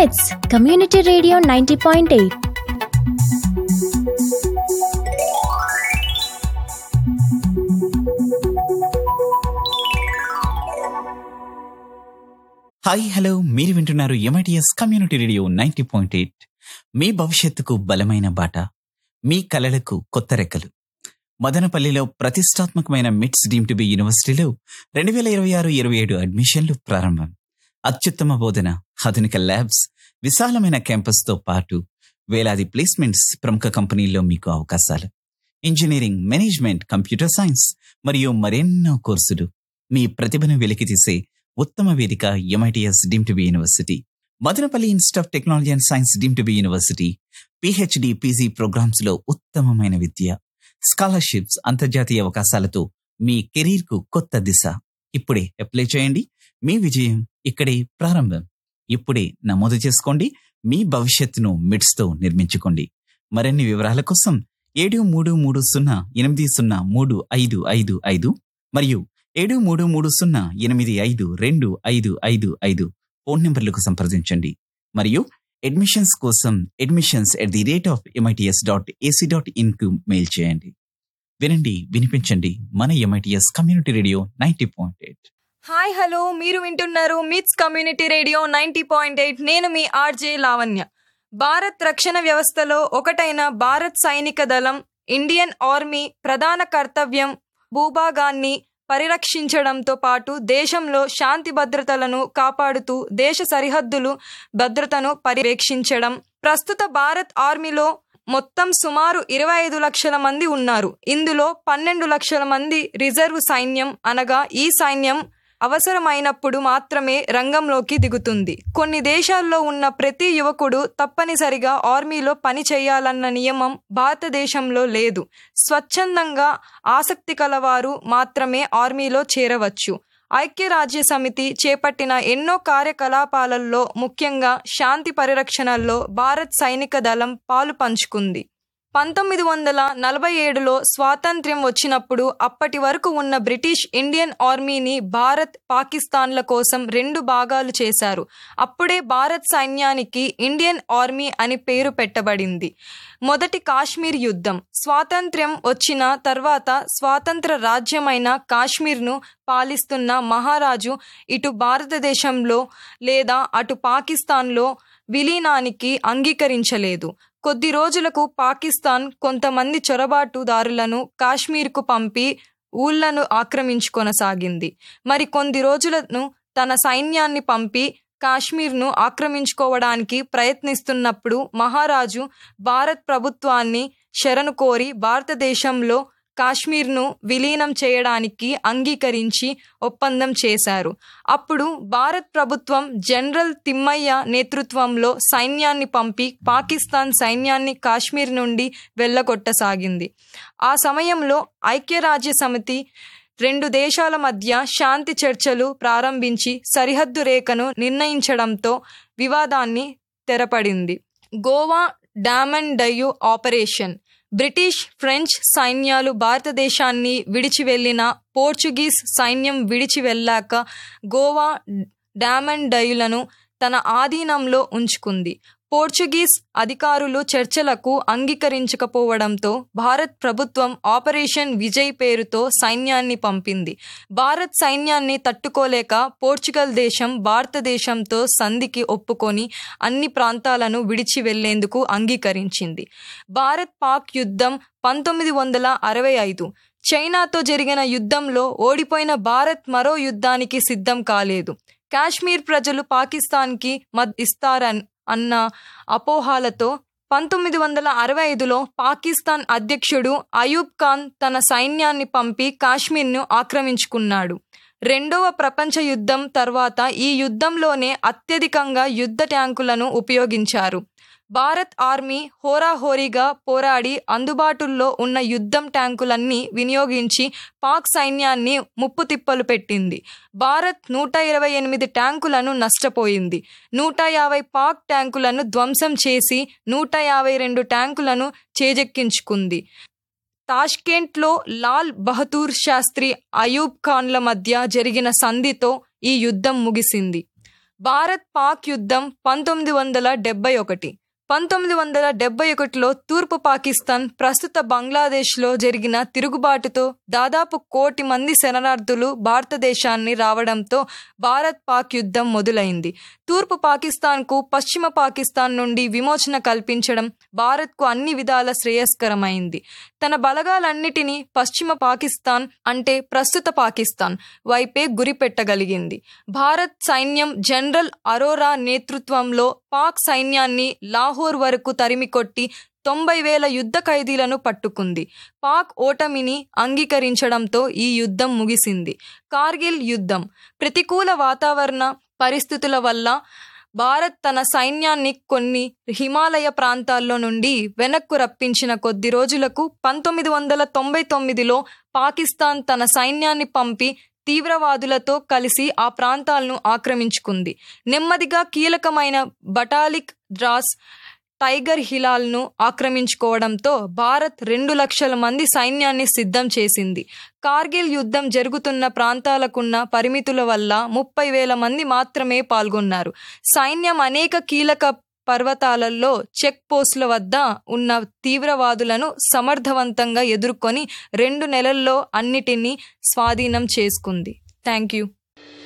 మిట్స్ community radio ninety point eight hi hello మీరు వింటున్నారు MITS community radio ninety point eight మీ భవిష్యత్తుకు బలమైన బాట మీ కలలకు కొత్త రెక్కలు మదనపల్లిలో ప్రతిష్టాత్మకమైన మిట్స్ డీమ్ టు బి యూనివర్సిటీలో రెండు వేల ఇరవై ఆరు ఇరవై ఏడు అడ్మిషన్లు ప్రారంభం అత్యుత్తమ బోధన ఆధునిక ల్యాబ్స్ విశాలమైన క్యాంపస్తో పాటు వేలాది ప్లేస్మెంట్స్ ప్రముఖ కంపెనీల్లో మీకు అవకాశాలు ఇంజనీరింగ్ మేనేజ్మెంట్ కంప్యూటర్ సైన్స్ మరియు మరెన్నో కోర్సులు మీ ప్రతిభను వెలికితీసే ఉత్తమ వేదిక MITS deemed to be university Madanapalle institute of technology and science deemed to be university PhD PG programs లో ఉత్తమమైన విద్య స్కాలర్షిప్స్ అంతర్జాతీయ అవకాశాలతో మీ కెరీర్ కు కొత్త దిశ ఇప్పుడే అప్లై చేయండి మీ విజయం ఇక్కడే ప్రారంభం ఇప్పుడే నమోదు చేసుకోండి మీ భవిష్యత్తును మిడ్స్ తో నిర్మించుకోండి మరిన్ని వివరాల కోసం ఏడు మూడు మూడు సున్నా ఎనిమిది సున్నా మూడు ఐదు ఐదు ఐదు మరియు ఏడు మూడు మూడు సున్నా ఎనిమిది ఐదు రెండు ఐదు ఐదు ఐదు ఫోన్ నెంబర్లకు సంప్రదించండి మరియు అడ్మిషన్స్ కోసం admissions at the rate of MITS dot AC dot in కు మెయిల్ చేయండి వినండి వినిపించండి మన MITS community radio ninety point eight hi hello మీరు వింటున్నారు MITS community radio ninety point eight నేను మీ ఆర్జే లావణ్య భారత్ రక్షణ వ్యవస్థలో ఒకటైన భారత్ సైనిక దళం ఇండియన్ ఆర్మీ ప్రధాన కర్తవ్యం భూభాగాన్ని పరిరక్షించడంతో పాటు దేశంలో శాంతి భద్రతలను కాపాడుతూ దేశ సరిహద్దులు భద్రతను పర్యవేక్షించడం ప్రస్తుత భారత్ ఆర్మీలో మొత్తం సుమారు ఇరవై ఐదు లక్షల మంది ఉన్నారు ఇందులో పన్నెండు లక్షల మంది రిజర్వ్ సైన్యం అనగా ఈ సైన్యం అవసరమైనప్పుడు మాత్రమే రంగంలోకి దిగుతుంది కొన్ని దేశాల్లో ఉన్న ప్రతి యువకుడు తప్పనిసరిగా ఆర్మీలో పని చేయాలన్న నియమం భారతదేశంలో లేదు స్వచ్ఛందంగా ఆసక్తి కలవారు మాత్రమే ఆర్మీలో చేరవచ్చు ఐక్యరాజ్య సమితి చేపట్టిన ఎన్నో కార్యకలాపాలలో ముఖ్యంగా శాంతి పరిరక్షణలో భారత్ సైనిక దళం పాలు పంచుకుంది పంతొమ్మిది వందల నలభై ఏడులో స్వాతంత్ర్యం వచ్చినప్పుడు అప్పటి వరకు ఉన్న బ్రిటిష్ ఇండియన్ ఆర్మీని భారత్ పాకిస్తాన్ల కోసం రెండు భాగాలు చేశారు అప్పుడే భారత్ సైన్యానికి ఇండియన్ ఆర్మీ అని పేరు పెట్టబడింది మొదటి కాశ్మీర్ యుద్ధం స్వాతంత్ర్యం వచ్చిన తర్వాత స్వాతంత్ర రాజ్యమైన కాశ్మీర్ను పాలిస్తున్న మహారాజు ఇటు భారతదేశంలో లేదా అటు పాకిస్తాన్లో విలీనానికి అంగీకరించలేదు కొద్ది రోజులకు పాకిస్తాన్ కొంతమంది చొరబాటుదారులను కాశ్మీర్కు పంపి ఊళ్లను ఆక్రమించుకొనసాగింది మరి కొద్ది రోజులను తన సైన్యాన్ని పంపి కాశ్మీర్ను ఆక్రమించుకోవడానికి ప్రయత్నిస్తున్నప్పుడు మహారాజు భారత్ ప్రభుత్వాన్ని శరణు కోరి భారతదేశంలో కాశ్మీర్ను విలీనం చేయడానికి అంగీకరించి ఒప్పందం చేశారు అప్పుడు భారత్ ప్రభుత్వం జనరల్ తిమ్మయ్య నేతృత్వంలో సైన్యాన్ని పంపి పాకిస్తాన్ సైన్యాన్ని కాశ్మీర్ నుండి వెళ్ళగొట్టసాగింది ఆ సమయంలో ఐక్యరాజ్య సమితి రెండు దేశాల మధ్య శాంతి చర్చలు ప్రారంభించి సరిహద్దు రేఖను నిర్ణయించడంతో వివాదాన్ని తెరపడింది Goa Daman Diu operation British French సైన్యాలు భారతదేశాన్ని విడిచి వెళ్లిన పోర్చుగీస్ సైన్యం విడిచి వెళ్ళాక గోవా డామన్ డయులను తన ఆధీనంలో ఉంచుకుంది పోర్చుగీస్ అధికారులు చర్చలకు అంగీకరించకపోవడంతో భారత్ ప్రభుత్వం ఆపరేషన్ విజయ్ పేరుతో సైన్యాన్ని పంపింది భారత్ సైన్యాన్ని తట్టుకోలేక పోర్చుగల్ దేశం భారతదేశంతో సంధికి ఒప్పుకొని అన్ని ప్రాంతాలను విడిచి వెళ్లేందుకు అంగీకరించింది భారత్ పాక్ యుద్ధం పంతొమ్మిది వందల అరవై ఐదు చైనాతో జరిగిన యుద్ధంలో ఓడిపోయిన భారత్ మరో యుద్ధానికి సిద్ధం కాలేదు కాశ్మీర్ ప్రజలు పాకిస్తాన్కి మద్ ఇస్తారన్ అన్న అపోహాలతో పంతొమ్మిది వందల అరవై ఐదులో పాకిస్తాన్ అధ్యక్షుడు అయూబ్ ఖాన్ తన సైన్యాన్ని పంపి కాశ్మీర్ను ఆక్రమించుకున్నాడు రెండవ ప్రపంచ యుద్ధం తర్వాత ఈ యుద్ధంలోనే అత్యధికంగా యుద్ధ ట్యాంకులను ఉపయోగించారు భారత్ ఆర్మీ హోరాహోరీగా పోరాడి అందుబాటులో ఉన్న యుద్ధం ట్యాంకులన్నీ వినియోగించి పాక్ సైన్యాన్ని ముప్పు తిప్పలు పెట్టింది భారత్ నూట ఇరవై ఎనిమిది ట్యాంకులను నష్టపోయింది నూట యాభై పాక్ ట్యాంకులను ధ్వంసం చేసి నూట యాభై రెండు ట్యాంకులను చేజెక్కించుకుంది తాష్కెంట్లో లాల్ బహదూర్ శాస్త్రి అయూబ్ ఖాన్ల మధ్య జరిగిన సంధితో ఈ యుద్ధం ముగిసింది భారత్ పాక్ యుద్ధం పంతొమ్మిది వందల డెబ్బై ఒకటి పంతొమ్మిది వందల డెబ్బై ఒకటిలో తూర్పు పాకిస్తాన్ ప్రస్తుత బంగ్లాదేశ్లో జరిగిన తిరుగుబాటుతో దాదాపు కోటి మంది శరణార్థులు భారతదేశాన్ని రావడంతో భారత్ పాక్ యుద్ధం మొదలైంది తూర్పు పాకిస్తాన్కు పశ్చిమ పాకిస్తాన్ నుండి విమోచన కల్పించడం భారత్కు అన్ని విధాల శ్రేయస్కరమైంది తన బలగాలన్నిటినీ పశ్చిమ పాకిస్తాన్ అంటే ప్రస్తుత పాకిస్తాన్ వైపే గురిపెట్టగలిగింది భారత్ సైన్యం జనరల్ అరోరా నేతృత్వంలో పాక్ సైన్యాన్ని లాహోర్ వరకు తరిమికొట్టి తొంభై వేల యుద్ధ ఖైదీలను పట్టుకుంది పాక్ ఓటమిని అంగీకరించడంతో ఈ యుద్ధం ముగిసింది కార్గిల్ యుద్ధం ప్రతికూల వాతావరణ పరిస్థితుల వల్ల భారత్ తన సైన్యాన్ని కొన్ని హిమాలయ ప్రాంతాల్లో నుండి వెనక్కు రప్పించిన కొద్ది రోజులకు పంతొమ్మిది వందల తొంభై తొమ్మిదిలో పాకిస్తాన్ తన సైన్యాన్ని పంపి తీవ్రవాదులతో కలిసి ఆ ప్రాంతాలను ఆక్రమించుకుంది నెమ్మదిగా కీలకమైన బటాలిక్ ద్రాస్ టైగర్ హిలాల్ను ఆక్రమించుకోవడంతో భారత్ రెండు లక్షల మంది సైన్యాన్ని సిద్ధం చేసింది కార్గిల్ యుద్ధం జరుగుతున్న ప్రాంతాలకున్న పరిమితుల వల్ల ముప్పై వేల మంది మాత్రమే పాల్గొన్నారు సైన్యం అనేక కీలక పర్వతాలలో చెక్ పోస్టుల వద్ద ఉన్న తీవ్రవాదులను సమర్థవంతంగా ఎదుర్కొని రెండు నెలల్లో అన్నిటినీ స్వాధీనం చేసుకుంది థ్యాంక్ యూ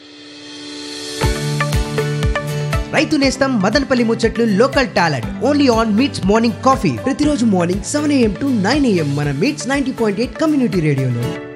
రైతు నేస్తం మదనపల్లి ముచ్చట్లు local talent only on MITS morning coffee ప్రతిరోజు morning seven AM to nine AM మన MITS ninety point eight community రేడియోలో